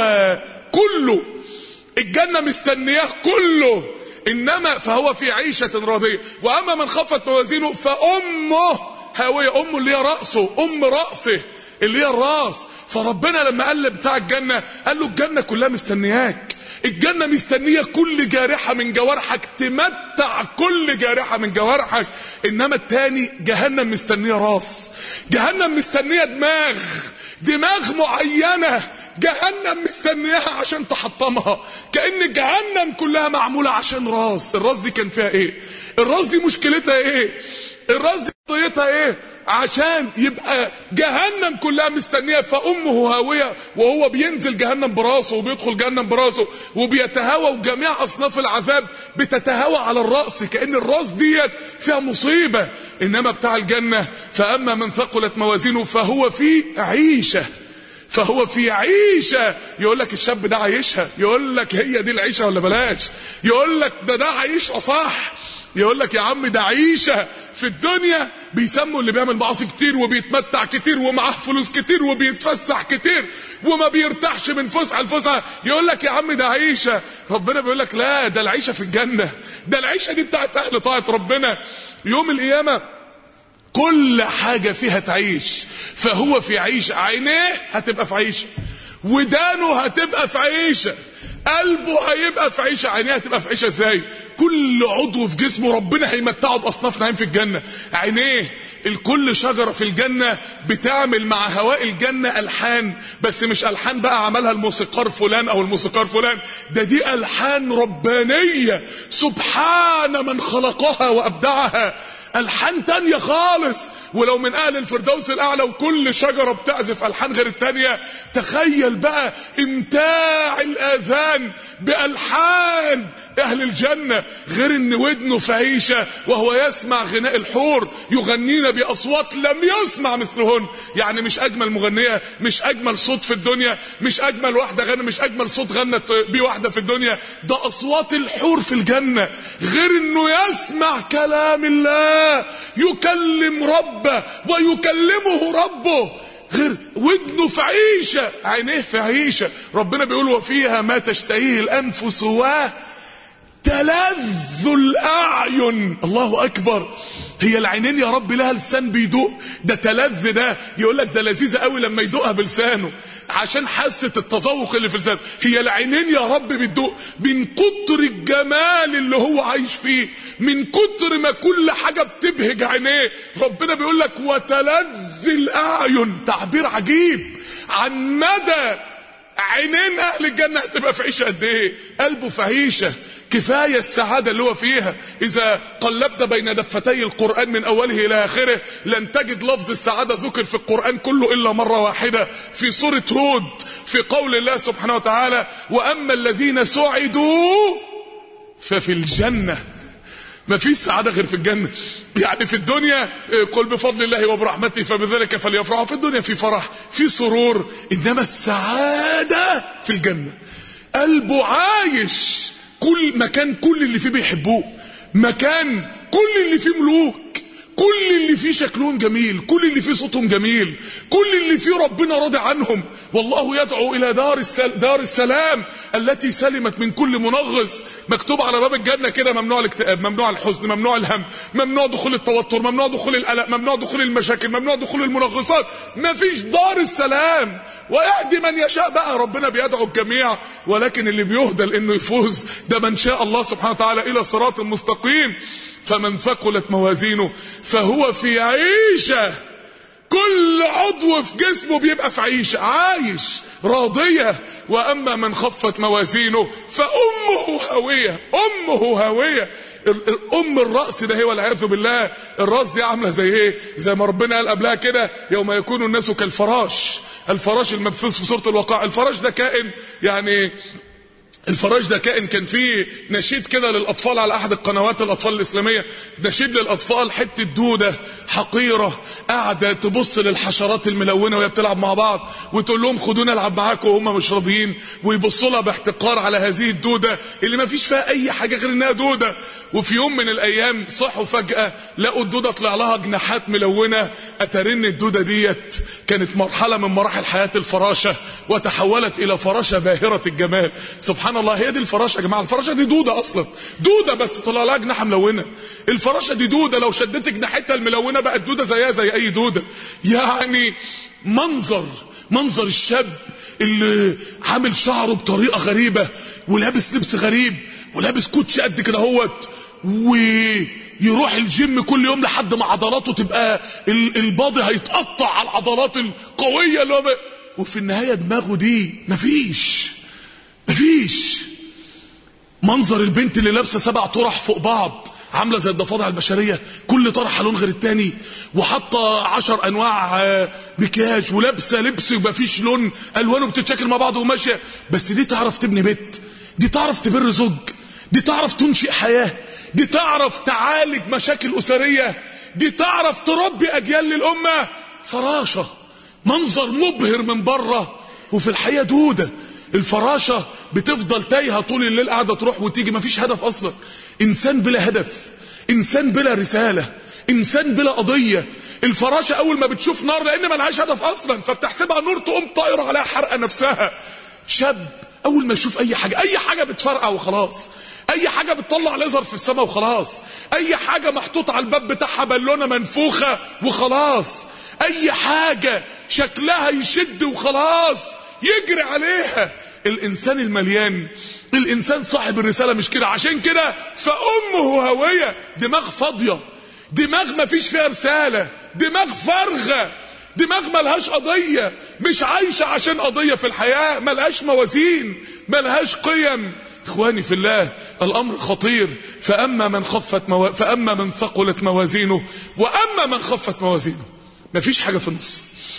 Speaker 1: كله الجنة مستنياه كله انما فهو في عيشة راضية واما من خفت موازينه فامه هاوية امه اللي هي رأسه ام رأسه اللي هي الراس فربنا لما قال بتاع الجنة قال له الجنة كلها مستنياك الجنة مستنية كل جارحة من جوارحك تمتع كل جارحة من جوارحك انما التاني جهنم مستنية راس جهنم مستنية دماغ دماغ معينة جهنم مستنياها عشان تحطمها كأن جهنم كلها معمولة عشان راس الراس دي كان فيها ايه الراس دي مشكلتها ايه الراس دي قضيتها ايه عشان يبقى جهنم كلها مستنيه فامه هاويه وهو بينزل جهنم براسه وبيدخل جهنم براسه وبيتهاوى وجميع اصناف العذاب بتتهاوى على الراس كان الراس ديت فيها مصيبه انما بتاع الجنه فاما من ثقلت موازينه فهو في عيشه فهو في عيشة يقول لك الشاب ده عايشها يقول لك هي دي العيشة ولا بلاش يقول لك ده ده عايشها صح يقول لك يا عم ده عيشة في الدنيا بيسموا اللي بيعمل معاصي كتير وبيتمتع كتير ومعاه فلوس كتير وبيتفسح كتير وما بيرتاحش من فسحه لفسحه يقول لك يا عم ده عيشه ربنا بيقول لك لا ده العيشه في الجنه ده العيشه دي بتاعت اهل طاعه ربنا يوم القيامه كل حاجة فيها تعيش فهو في عيشة عينيه هتبقى في عيشة ودانه هتبقى في عيشة قلبه هيبقى في عيشة عينيه هتبقى في عيشة ازاي كل عضو في جسمه ربنا هيمتعه بأصناف نعيم في الجنة عينيه الكل شجرة في الجنة بتعمل مع هواء الجنة ألحان بس مش ألحان بقى عملها الموسيقار فلان أو الموسيقار فلان ده دي ألحان ربانية سبحان من خلقها وأبدعها الحان تانية خالص ولو من اهل الفردوس الاعلى وكل شجرة بتعزف الحان غير التانية تخيل بقى امتاع الاذان بالحان اهل الجنة غير ان ودنه في عيشة وهو يسمع غناء الحور يغنين باصوات لم يسمع مثلهن يعني مش اجمل مغنية مش اجمل صوت في الدنيا مش اجمل واحدة غنى مش اجمل صوت غنت بيه واحدة في الدنيا ده اصوات الحور في الجنة غير انه يسمع كلام الله يكلم ربه ويكلمه ربه غير ودنه في عيشة عينيه في عيشة ربنا بيقول وفيها ما تشتهيه الأنفس و تلذ الأعين الله أكبر هي العينين يا رب لها لسان بيدوق ده تلذ ده يقول لك ده لذيذه قوي لما يدوقها بلسانه عشان حاسه التذوق اللي في لسانه هي العينين يا رب بتدوق من كتر الجمال اللي هو عايش فيه من كتر ما كل حاجه بتبهج عينيه ربنا بيقول لك وتلذ الاعين تعبير عجيب عن مدى عينين اهل الجنه هتبقى في عيشه قد ايه قلبه في عيشه كفاية السعادة اللي هو فيها إذا قلبت بين دفتي القرآن من أوله إلى آخره لن تجد لفظ السعادة ذكر في القرآن كله إلا مرة واحدة في سورة هود في قول الله سبحانه وتعالى وأما الذين سعدوا ففي الجنة ما فيش سعادة غير في الجنة يعني في الدنيا قل بفضل الله وبرحمته فبذلك فليفرحوا في الدنيا في فرح في سرور إنما السعادة في الجنة قلبه عايش كل مكان كل اللي فيه بيحبوه مكان كل اللي فيه ملوك كل اللي فيه شكلهم جميل كل اللي فيه صوتهم جميل كل اللي فيه ربنا راضي عنهم والله يدعو الى دار السل... دار السلام التي سلمت من كل منغص مكتوب على باب الجنه كده ممنوع الاكتئاب ممنوع الحزن ممنوع الهم ممنوع دخول التوتر ممنوع دخول القلق ممنوع دخول المشاكل ممنوع دخول المنغصات مفيش دار السلام ويهدي من يشاء بقى ربنا بيدعو الجميع ولكن اللي بيهدى لانه يفوز ده من شاء الله سبحانه وتعالى الى صراط مستقيم فمن ثقلت موازينه فهو في عيشة كل عضو في جسمه بيبقى في عيشة عايش راضية وأما من خفت موازينه فأمه هاوية أمه هاوية ام الراس ده هي والعياذ بالله الراس دي عامله زي ايه زي ما ربنا قال قبلها كده يوم يكون الناس كالفراش الفراش المبثوث في سوره الواقع الفراش ده كائن يعني الفراش ده كائن كان فيه نشيد كده للاطفال على احد القنوات الاطفال الاسلاميه نشيد للاطفال حته دوده حقيره قاعده تبص للحشرات الملونه وهي بتلعب مع بعض وتقول لهم خدونا العب معاكم وهم مش راضيين ويبصوا لها باحتقار على هذه الدوده اللي ما فيش فيها اي حاجه غير انها دوده وفي يوم من الايام صحوا فجاه لقوا الدوده طلع لها جناحات ملونه اترن الدوده ديت كانت مرحله من مراحل حياه الفراشه وتحولت الى فراشه باهره الجمال سبحان سبحان الله هي دي الفراشه يا جماعه الفراشه دي دوده اصلا دوده بس طلع لها جناحه ملونه الفراشه دي دوده لو شدت جناحتها الملونه بقت دوده زيها زي اي دوده يعني منظر منظر الشاب اللي عامل شعره بطريقه غريبه ولابس لبس غريب ولابس كوتش قد كده اهوت ويروح الجيم كل يوم لحد ما عضلاته تبقى الباضي هيتقطع على العضلات القويه اللي هو وفي النهايه دماغه دي مفيش مفيش منظر البنت اللي لابسه سبع طرح فوق بعض عامله زي الضفادع البشريه كل طرحه لون غير التاني وحاطه عشر انواع مكياج ولابسه لبس مفيش لون الوانه بتتشكل مع بعض وماشيه بس دي تعرف تبني بيت دي تعرف تبر زوج دي تعرف تنشئ حياه دي تعرف تعالج مشاكل اسريه دي تعرف تربي اجيال للامه فراشه منظر مبهر من بره وفي الحقيقه دوده الفراشة بتفضل تايهة طول الليل قاعدة تروح وتيجي مفيش هدف أصلا إنسان بلا هدف إنسان بلا رسالة إنسان بلا قضية الفراشة أول ما بتشوف نار لأن ملهاش هدف أصلا فبتحسبها نور تقوم طايرة عليها حرقة نفسها شاب أول ما يشوف أي حاجة أي حاجة بتفرقع وخلاص أي حاجة بتطلع ليزر في السماء وخلاص أي حاجة محطوط على الباب بتاعها بالونة منفوخة وخلاص أي حاجة شكلها يشد وخلاص يجري عليها الانسان المليان الانسان صاحب الرساله مش كده عشان كده فامه هويه دماغ فاضيه دماغ ما فيش فيها رساله دماغ فارغه دماغ ملهاش قضيه مش عايشه عشان قضيه في الحياه ملهاش موازين ملهاش قيم اخواني في الله الامر خطير فاما من خفت مو... فاما من ثقلت موازينه واما من خفت موازينه مفيش حاجه في النص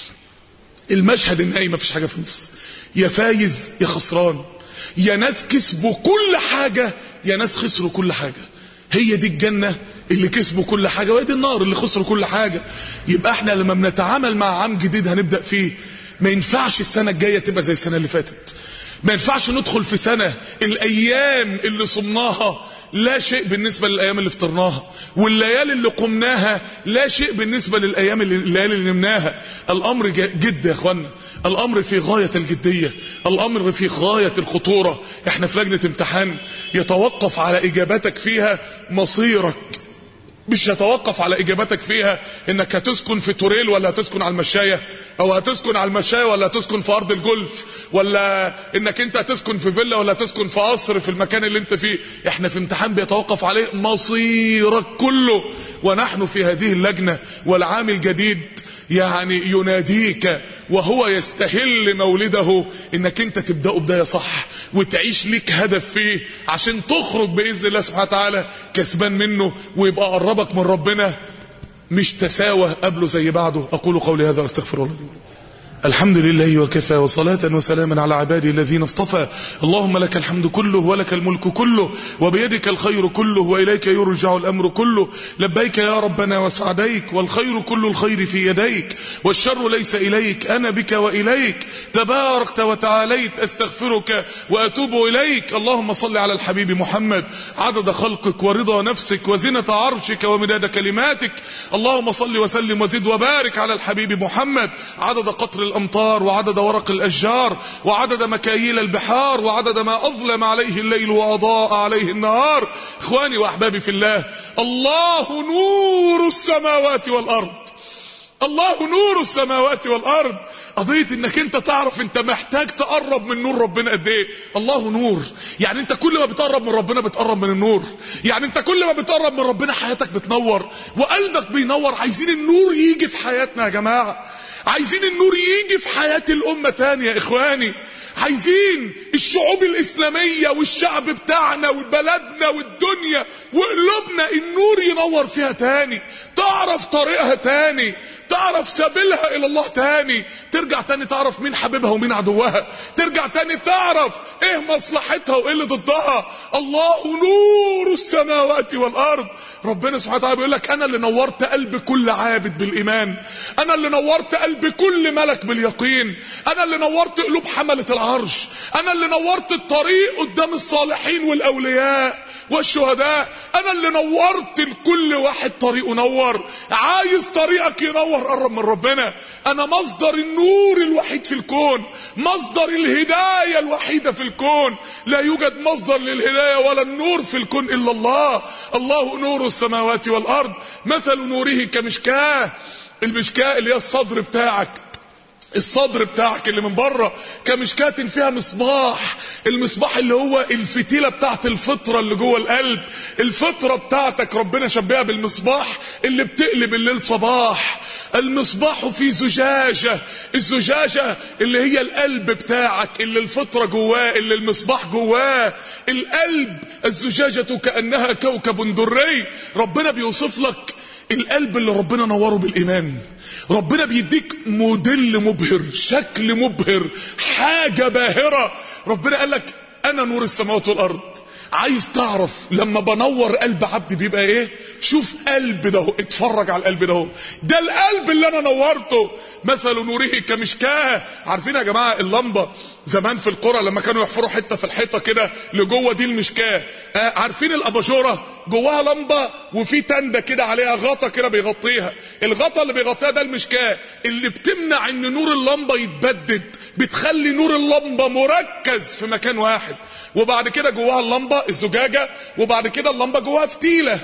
Speaker 1: المشهد النهائي مفيش حاجه في النص يا فايز يا خسران يا ناس كسبوا كل حاجه يا ناس خسروا كل حاجه هي دي الجنه اللي كسبوا كل حاجه وهي دي النار اللي خسروا كل حاجه يبقى احنا لما بنتعامل مع عام جديد هنبدا فيه ما ينفعش السنه الجايه تبقى زي السنه اللي فاتت ما ينفعش ندخل في سنه الايام اللي صمناها لا شيء بالنسبة للأيام اللي فطرناها والليالي اللي قمناها لا شيء بالنسبة للأيام اللي الليالي اللي نمناها الأمر جد يا أخوانا الأمر في غاية الجدية الأمر في غاية الخطورة احنا في لجنة امتحان يتوقف على إجاباتك فيها مصيرك مش يتوقف على اجابتك فيها انك هتسكن في توريل ولا هتسكن على المشاية او هتسكن على المشاية ولا هتسكن في ارض الجولف ولا انك انت هتسكن في فيلا ولا هتسكن في قصر في المكان اللي انت فيه احنا في امتحان بيتوقف عليه مصيرك كله ونحن في هذه اللجنة والعام الجديد يعني يناديك وهو يستهل مولده انك انت تبدأه بداية صح وتعيش ليك هدف فيه عشان تخرج بإذن الله سبحانه وتعالى كسبان منه ويبقى قربك من ربنا مش تساوى قبله زي بعده أقول قولي هذا واستغفر الله لي الحمد لله وكفى وصلاة وسلاما على عبادي الذين اصطفى اللهم لك الحمد كله ولك الملك كله وبيدك الخير كله وإليك يرجع الأمر كله لبيك يا ربنا وسعديك والخير كل الخير في يديك والشر ليس إليك أنا بك وإليك تباركت وتعاليت أستغفرك وأتوب إليك اللهم صل على الحبيب محمد عدد خلقك ورضا نفسك وزنة عرشك ومداد كلماتك اللهم صل وسلم وزد وبارك على الحبيب محمد عدد قطر الأمطار وعدد ورق الأشجار وعدد مكاييل البحار وعدد ما أظلم عليه الليل وأضاء عليه النهار إخواني وأحبابي في الله الله نور السماوات والأرض الله نور السماوات والأرض قضية انك انت تعرف انت محتاج تقرب من نور ربنا قد ايه الله نور يعني انت كل ما بتقرب من ربنا بتقرب من النور يعني انت كل ما بتقرب من ربنا حياتك بتنور وقلبك بينور عايزين النور يجي في حياتنا يا جماعة عايزين النور يجي في حياة الأمة تاني يا إخواني عايزين الشعوب الإسلامية والشعب بتاعنا وبلدنا والدنيا وقلوبنا النور ينور فيها تاني تعرف طريقها تاني تعرف سبيلها الى الله تاني ترجع تاني تعرف مين حبيبها ومين عدوها ترجع تاني تعرف ايه مصلحتها وايه اللي ضدها الله نور السماوات والارض ربنا سبحانه وتعالى بيقول لك انا اللي نورت قلب كل عابد بالايمان انا اللي نورت قلب كل ملك باليقين انا اللي نورت قلوب حملة العرش انا اللي نورت الطريق قدام الصالحين والاولياء والشهداء انا اللي نورت لكل واحد طريقه نور عايز طريقك ينور قرب من ربنا انا مصدر النور الوحيد في الكون مصدر الهداية الوحيدة في الكون لا يوجد مصدر للهداية ولا النور في الكون الا الله الله نور السماوات والارض مثل نوره كمشكاه المشكاه اللي هي الصدر بتاعك الصدر بتاعك اللي من بره كمشكاة فيها مصباح المصباح اللي هو الفتيلة بتاعت الفطرة اللي جوه القلب الفطرة بتاعتك ربنا شبهها بالمصباح اللي بتقلب الليل صباح المصباح في زجاجة الزجاجة اللي هي القلب بتاعك اللي الفطرة جواه اللي المصباح جواه القلب الزجاجة كأنها كوكب دري ربنا بيوصف لك القلب اللي ربنا نوره بالإيمان ربنا بيديك موديل مبهر شكل مبهر حاجة باهرة ربنا قال لك أنا نور السماوات والأرض عايز تعرف لما بنور قلب عبد بيبقى ايه شوف قلب ده اتفرج على القلب ده ده القلب اللي انا نورته مثل نوره كمشكاه عارفين يا جماعه اللمبه زمان في القرى لما كانوا يحفروا حته في الحيطه كده لجوه دي المشكاه آه عارفين الاباجوره جواها لمبه وفي تنده كده عليها غطا كده بيغطيها الغطا اللي بيغطيها ده المشكاه اللي بتمنع ان نور اللمبه يتبدد بتخلي نور اللمبه مركز في مكان واحد وبعد كده جواها اللمبه الزجاجه وبعد كده اللمبه جواها فتيله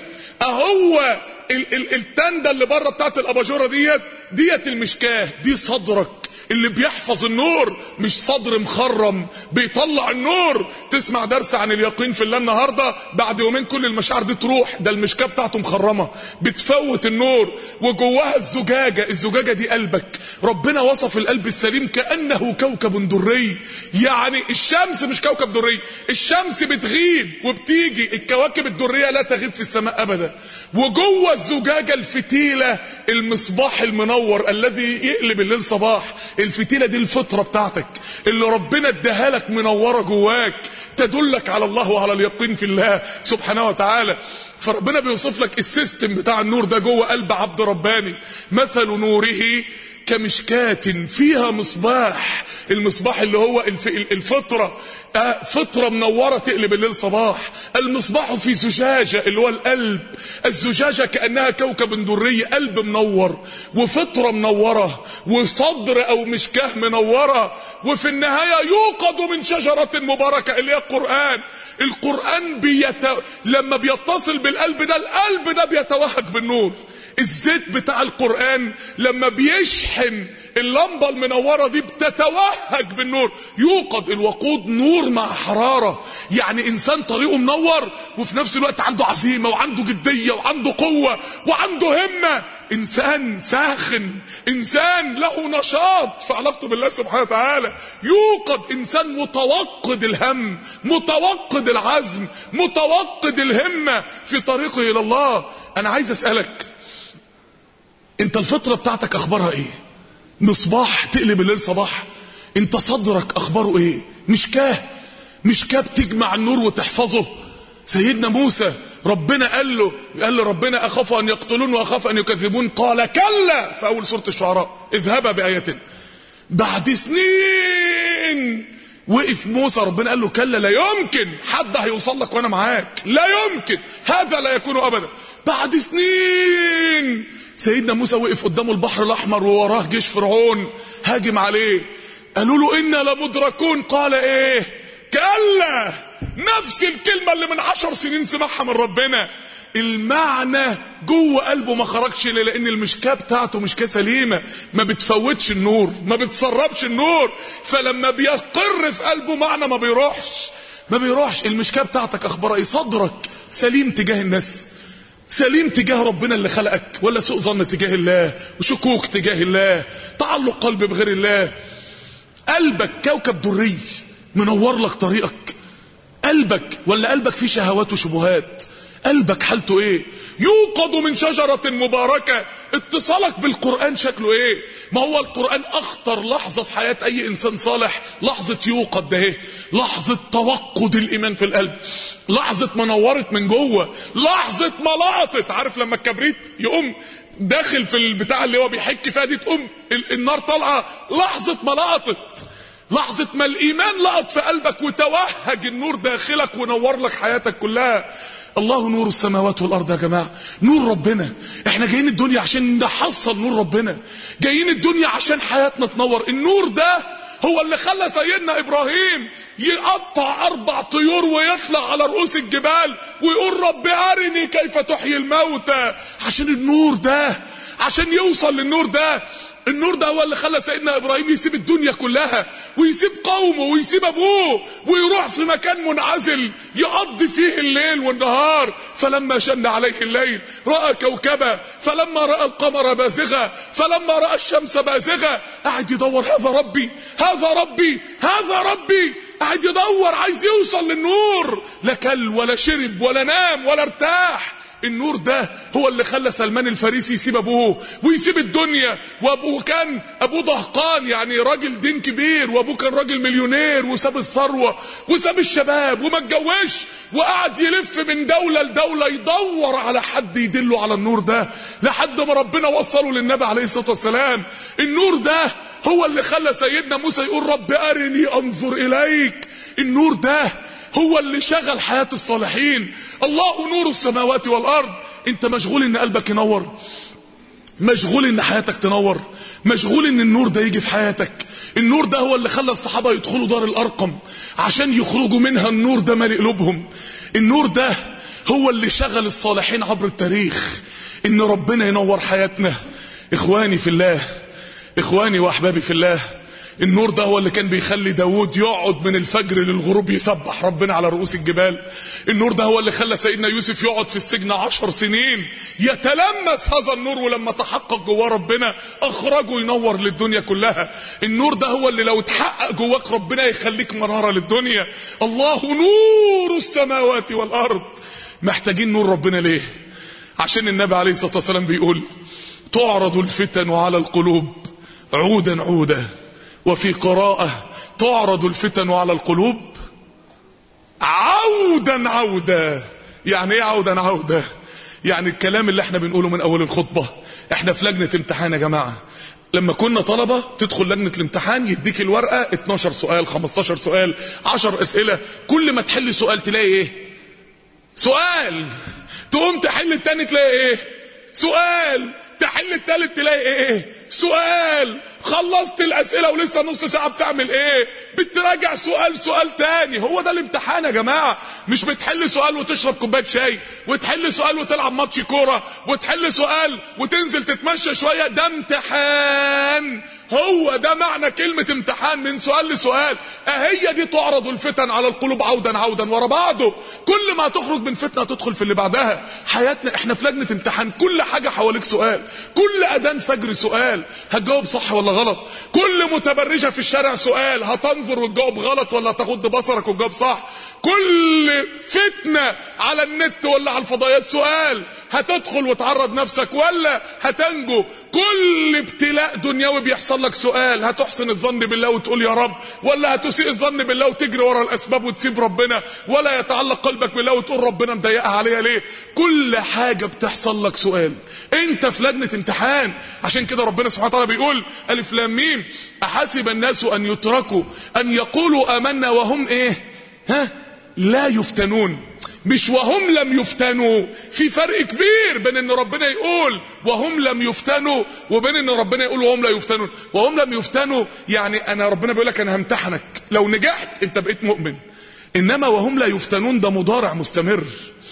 Speaker 1: اهو ال ال التنده اللي بره بتاعت الاباجوره ديت ديت المشكاه دي صدرك اللي بيحفظ النور مش صدر مخرم بيطلع النور تسمع درس عن اليقين في الله النهارده بعد يومين كل المشاعر دي تروح ده المشكاه بتاعته مخرمه بتفوت النور وجواها الزجاجه الزجاجه دي قلبك ربنا وصف القلب السليم كانه كوكب دري يعني الشمس مش كوكب دري الشمس بتغيب وبتيجي الكواكب الدريه لا تغيب في السماء ابدا وجوه الزجاجه الفتيله المصباح المنور الذي يقلب الليل صباح الفتيله دي الفطره بتاعتك اللي ربنا اداها لك منوره جواك تدلك على الله وعلى اليقين في الله سبحانه وتعالى فربنا بيوصف لك السيستم بتاع النور ده جوه قلب عبد رباني مثل نوره كمشكاة فيها مصباح المصباح اللي هو الفطرة فطرة منورة تقلب الليل صباح المصباح في زجاجة اللي هو القلب الزجاجة كأنها كوكب دري قلب منور وفطرة منورة وصدر أو مشكاه منورة وفي النهاية يوقد من شجرة مباركة اللي هي القرآن القرآن بيت... لما بيتصل بالقلب ده القلب ده بيتوهج بالنور الزيت بتاع القرآن لما بيشحن اللمبة المنورة دي بتتوهج بالنور يوقد الوقود نور مع حرارة يعني انسان طريقه منور وفي نفس الوقت عنده عزيمة وعنده جدية وعنده قوة وعنده همة انسان ساخن انسان له نشاط في علاقته بالله سبحانه وتعالى يوقد انسان متوقد الهم متوقد العزم متوقد الهمة في طريقه الى الله انا عايز اسألك انت الفطرة بتاعتك اخبارها ايه مصباح تقلب الليل صباح انت صدرك اخباره ايه مشكاه مشكاه بتجمع النور وتحفظه سيدنا موسى ربنا قال له قال له ربنا اخاف ان يقتلون واخاف ان يكذبون قال كلا في اول سوره الشعراء اذهبا بايتنا بعد سنين وقف موسى ربنا قال له كلا لا يمكن حد هيوصل لك وانا معاك لا يمكن هذا لا يكون ابدا بعد سنين سيدنا موسى وقف قدامه البحر الاحمر ووراه جيش فرعون هاجم عليه قالوا له انا لمدركون قال ايه كلا نفس الكلمة اللي من عشر سنين سمعها من ربنا المعنى جوه قلبه ما خرجش ليه لان المشكاه بتاعته مشكاه سليمه ما بتفوتش النور ما بتسربش النور فلما بيقر في قلبه معنى ما بيروحش ما بيروحش المشكاه بتاعتك اخبارها ايه صدرك سليم تجاه الناس سليم تجاه ربنا اللي خلقك ولا سوء ظن تجاه الله وشكوك تجاه الله تعلق قلب بغير الله قلبك كوكب دري منور لك طريقك قلبك ولا قلبك فيه شهوات وشبهات قلبك حالته ايه يوقد من شجرة مباركة اتصالك بالقرآن شكله ايه ما هو القرآن اخطر لحظة في حياة اي انسان صالح لحظة يوقد ده ايه لحظة توقد الايمان في القلب لحظة منورت من جوه لحظة ما لقطت عارف لما الكبريت يقوم داخل في البتاع اللي هو بيحك فيها دي تقوم النار طالعة لحظة ما لقطت لحظة ما الإيمان لقط في قلبك وتوهج النور داخلك ونور لك حياتك كلها الله نور السماوات والأرض يا جماعة نور ربنا احنا جايين الدنيا عشان نحصل نور ربنا جايين الدنيا عشان حياتنا تنور النور ده هو اللي خلى سيدنا إبراهيم يقطع أربع طيور ويطلع على رؤوس الجبال ويقول رب أرني كيف تحيي الموتى عشان النور ده عشان يوصل للنور ده النور ده هو اللي خلى سيدنا ابراهيم يسيب الدنيا كلها ويسيب قومه ويسيب ابوه ويروح في مكان منعزل يقضي فيه الليل والنهار فلما شن عليه الليل راى كوكبا فلما راى القمر بازغا فلما راى الشمس بازغه قاعد يدور هذا ربي هذا ربي هذا ربي قاعد يدور عايز يوصل للنور لا كل ولا شرب ولا نام ولا ارتاح النور ده هو اللي خلى سلمان الفارسي يسيب ابوه ويسيب الدنيا وابوه كان ابوه دهقان يعني راجل دين كبير وابوه كان راجل مليونير وساب الثروه وساب الشباب وما اتجوزش وقعد يلف من دوله لدوله يدور على حد يدله على النور ده لحد ما ربنا وصله للنبي عليه الصلاه والسلام النور ده هو اللي خلى سيدنا موسى يقول رب ارني انظر اليك النور ده هو اللي شغل حياة الصالحين الله نور السماوات والأرض انت مشغول ان قلبك ينور مشغول ان حياتك تنور مشغول ان النور ده يجي في حياتك النور ده هو اللي خلى الصحابة يدخلوا دار الأرقم عشان يخرجوا منها النور ده مالي قلوبهم النور ده هو اللي شغل الصالحين عبر التاريخ ان ربنا ينور حياتنا اخواني في الله اخواني واحبابي في الله النور ده هو اللي كان بيخلي داود يقعد من الفجر للغروب يسبح ربنا على رؤوس الجبال النور ده هو اللي خلى سيدنا يوسف يقعد في السجن عشر سنين يتلمس هذا النور ولما تحقق جواه ربنا اخرجه ينور للدنيا كلها النور ده هو اللي لو اتحقق جواك ربنا يخليك منارة للدنيا الله نور السماوات والارض محتاجين نور ربنا ليه عشان النبي عليه الصلاة والسلام بيقول تعرض الفتن على القلوب عودا عودا وفي قراءة تعرض الفتن على القلوب عودا عودا يعني ايه عودا عودا يعني الكلام اللي احنا بنقوله من اول الخطبة احنا في لجنة امتحان يا جماعة لما كنا طلبة تدخل لجنة الامتحان يديك الورقة 12 سؤال 15 سؤال 10 اسئلة كل ما تحل سؤال تلاقي ايه سؤال تقوم تحل التاني تلاقي ايه سؤال تحل التالت تلاقي ايه سؤال خلصت الاسئله ولسه نص ساعه بتعمل ايه بتراجع سؤال سؤال تاني هو ده الامتحان يا جماعه مش بتحل سؤال وتشرب كوبايه شاي وتحل سؤال وتلعب ماتش كوره وتحل سؤال وتنزل تتمشى شويه ده امتحان هو ده معنى كلمة امتحان من سؤال لسؤال اهي دي تعرض الفتن على القلوب عودا عودا ورا بعضه كل ما تخرج من فتنة تدخل في اللي بعدها حياتنا احنا في لجنة امتحان كل حاجة حواليك سؤال كل اذان فجر سؤال سؤال هتجاوب صح ولا غلط كل متبرجه في الشارع سؤال هتنظر وتجاوب غلط ولا تغض بصرك وتجاوب صح كل فتنه على النت ولا على الفضائيات سؤال هتدخل وتعرض نفسك ولا هتنجو كل ابتلاء دنيوي بيحصل لك سؤال هتحسن الظن بالله وتقول يا رب ولا هتسيء الظن بالله وتجري ورا الاسباب وتسيب ربنا ولا يتعلق قلبك بالله وتقول ربنا مضيقها عليا ليه كل حاجه بتحصل لك سؤال انت في لجنه امتحان عشان كده ربنا سبحانه وتعالى بيقول الف لام ميم احسب الناس ان يتركوا ان يقولوا امنا وهم ايه ها لا يفتنون مش وهم لم يفتنوا في فرق كبير بين ان ربنا يقول وهم لم يفتنوا وبين ان ربنا يقول وهم لا يفتنون وهم لم يفتنوا يعني انا ربنا بيقول لك انا همتحنك لو نجحت انت بقيت مؤمن انما وهم لا يفتنون ده مضارع مستمر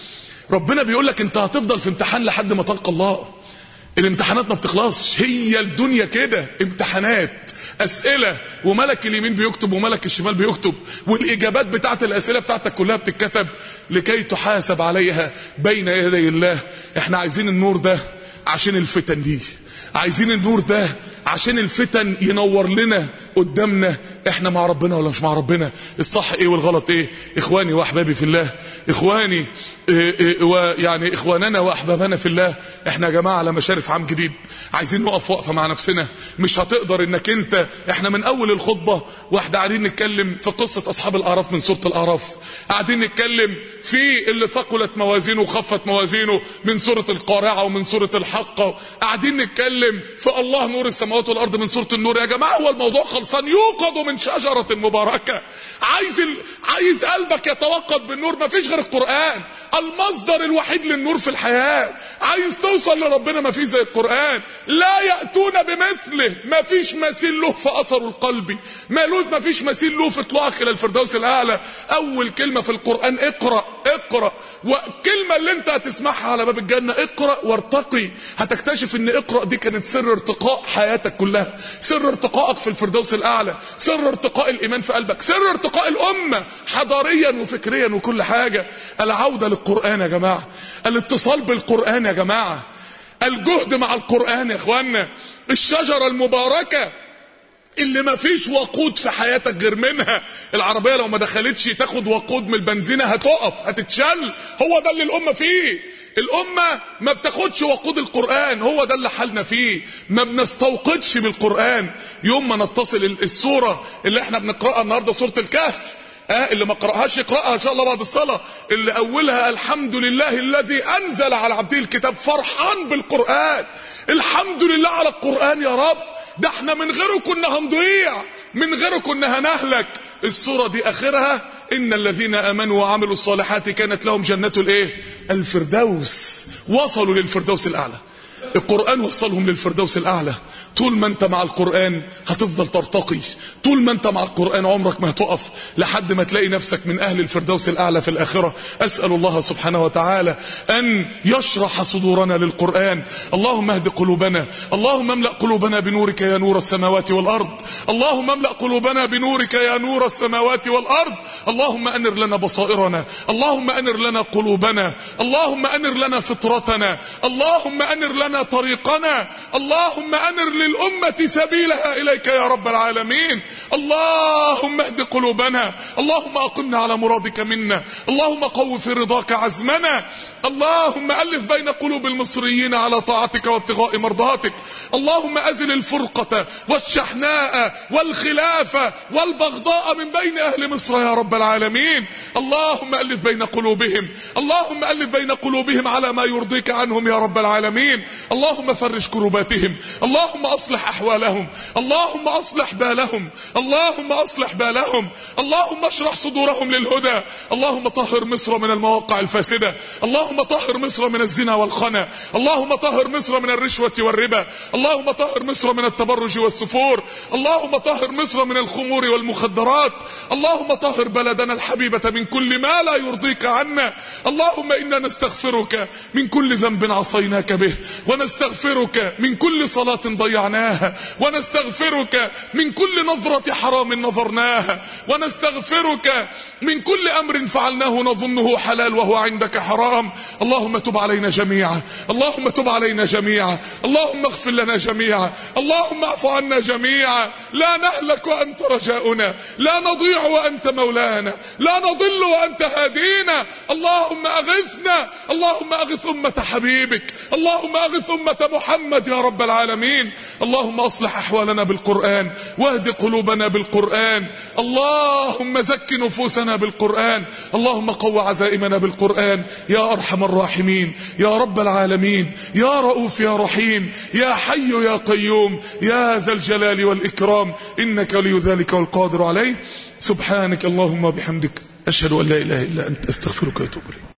Speaker 1: ربنا بيقول لك انت هتفضل في امتحان لحد ما تلقى الله الامتحانات ما بتخلصش هي الدنيا كده امتحانات اسئله وملك اليمين بيكتب وملك الشمال بيكتب والاجابات بتاعت الاسئله بتاعتك كلها بتتكتب لكي تحاسب عليها بين يدي الله احنا عايزين النور ده عشان الفتن دي عايزين النور ده عشان الفتن ينور لنا قدامنا احنا مع ربنا ولا مش مع ربنا الصح ايه والغلط ايه اخواني واحبابي في الله اخواني إيه إيه ويعني اخواننا واحبابنا في الله احنا يا جماعه على مشارف عام جديد عايزين نقف وقفه مع نفسنا مش هتقدر انك انت احنا من اول الخطبه واحنا قاعدين نتكلم في قصه اصحاب الاعراف من سوره الاعراف قاعدين نتكلم في اللي ثقلت موازينه وخفت موازينه من سوره القارعه ومن سوره الحقه قاعدين نتكلم في الله نور السماوات والارض من سوره النور يا جماعه هو الموضوع خلصان يوقد من شجره مباركه عايز ال... عايز قلبك يتوقد بالنور مفيش غير القران المصدر الوحيد للنور في الحياة عايز توصل لربنا ما فيش زي القرآن لا يأتون بمثله ما فيش مثيل له في أثره القلبي مالوش ما فيش مثيل له في طلوعك إلى الفردوس الأعلى أول كلمة في القرآن اقرأ اقرأ والكلمة اللي انت هتسمعها على باب الجنة اقرأ وارتقي هتكتشف ان اقرأ دي كانت سر ارتقاء حياتك كلها سر ارتقائك في الفردوس الأعلى سر ارتقاء الإيمان في قلبك سر ارتقاء الأمة حضاريا وفكريا وكل حاجة العودة للقرآن يا جماعة الاتصال بالقرآن يا جماعة الجهد مع القرآن يا اخوانا الشجرة المباركة اللي ما فيش وقود في حياتك غير منها العربية لو ما دخلتش تاخد وقود من البنزينة هتقف هتتشل هو ده اللي الأمة فيه الأمة ما بتاخدش وقود القرآن هو ده اللي حالنا فيه ما بنستوقدش بالقرآن يوم ما نتصل السورة اللي احنا بنقرأها النهاردة سورة الكهف اه اللي ما قرأهاش يقرأها ان شاء الله بعد الصلاة اللي اولها الحمد لله الذي انزل على عبده الكتاب فرحان بالقرآن الحمد لله على القرآن يا رب ده احنا من غيره كنا هنضيع من غيره كنا هنهلك السورة دي اخرها ان الذين امنوا وعملوا الصالحات كانت لهم جنة الايه الفردوس وصلوا للفردوس الاعلى القرآن وصلهم للفردوس الاعلى طول ما انت مع القرآن هتفضل ترتقي طول ما انت مع القرآن عمرك ما هتقف لحد ما تلاقي نفسك من اهل الفردوس الاعلى في الاخرة اسأل الله سبحانه وتعالى ان يشرح صدورنا للقرآن اللهم اهد قلوبنا اللهم املأ قلوبنا بنورك يا نور السماوات والارض اللهم املأ قلوبنا بنورك يا نور السماوات والارض اللهم انر لنا بصائرنا اللهم انر لنا قلوبنا اللهم انر لنا فطرتنا اللهم انر لنا طريقنا اللهم انر للأمة سبيلها إليك يا رب العالمين اللهم اهد قلوبنا اللهم أقمنا على مرادك منا اللهم قو في رضاك عزمنا اللهم ألف بين قلوب المصريين على طاعتك وابتغاء مرضاتك اللهم أزل الفرقة والشحناء والخلافة والبغضاء من بين أهل مصر يا رب العالمين اللهم ألف بين قلوبهم اللهم ألف بين قلوبهم على ما يرضيك عنهم يا رب العالمين اللهم فرج كرباتهم اللهم أصلح أحوالهم اللهم أصلح بالهم اللهم أصلح بالهم اللهم اشرح صدورهم للهدى اللهم طهر مصر من المواقع الفاسدة اللهم طهر مصر من الزنا والخنا اللهم طهر مصر من الرشوة والربا اللهم طهر مصر من التبرج والسفور اللهم طهر مصر من الخمور والمخدرات اللهم طهر بلدنا الحبيبة من كل ما لا يرضيك عنا اللهم إنا نستغفرك من كل ذنب عصيناك به ونستغفرك من كل صلاة ضيعناها ونستغفرك من كل نظرة حرام نظرناها ونستغفرك من كل أمر فعلناه نظنه حلال وهو عندك حرام اللهم تب علينا جميعا اللهم تب علينا جميعا اللهم اغفر لنا جميعا اللهم اعف عنا جميعا لا نهلك وأنت رجاؤنا لا نضيع وأنت مولانا لا نضل وأنت هادينا اللهم أغثنا اللهم أغث أمة حبيبك اللهم أغث أمة محمد يا رب العالمين اللهم أصلح أحوالنا بالقرآن واهد قلوبنا بالقرآن اللهم زك نفوسنا بالقرآن اللهم قو عزائمنا بالقرآن يا أرحم الراحمين يا رب العالمين يا رؤوف يا رحيم يا حي يا قيوم يا ذا الجلال والإكرام إنك لي ذلك والقادر عليه سبحانك اللهم وبحمدك أشهد أن لا إله إلا أنت أستغفرك وأتوب إليك